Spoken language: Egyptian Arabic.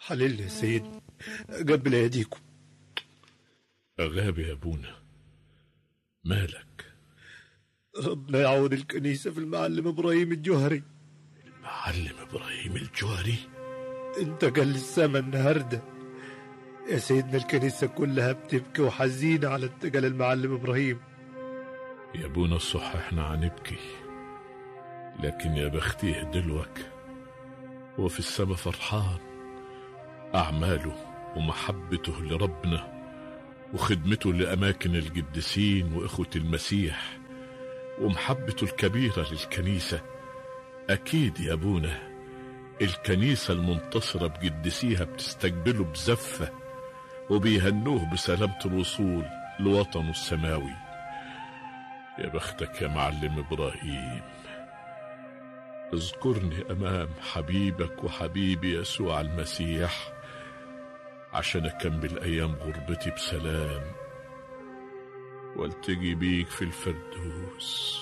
حللني يا سيد قبل ايديكم غاب يا ابونا مالك ربنا يعوض الكنيسة في المعلم إبراهيم الجوهري معلم ابراهيم الجوهري انتقل للسما النهاردة يا سيدنا الكنيسة كلها بتبكي وحزينة على انتقال المعلم إبراهيم يا ابونا الصح احنا عنبكي لكن يا بختيه دلوك هو في السما فرحان أعماله ومحبته لربنا وخدمته لأماكن القديسين وإخوة المسيح ومحبته الكبيرة للكنيسة أكيد يا أبونا الكنيسة المنتصرة بقدسيها بتستقبله بزفة وبيهنوه بسلامة الوصول لوطنه السماوي يا بختك يا معلم إبراهيم اذكرني أمام حبيبك وحبيبي يسوع المسيح عشان أكمل أيام غربتي بسلام والتقي بيك في الفردوس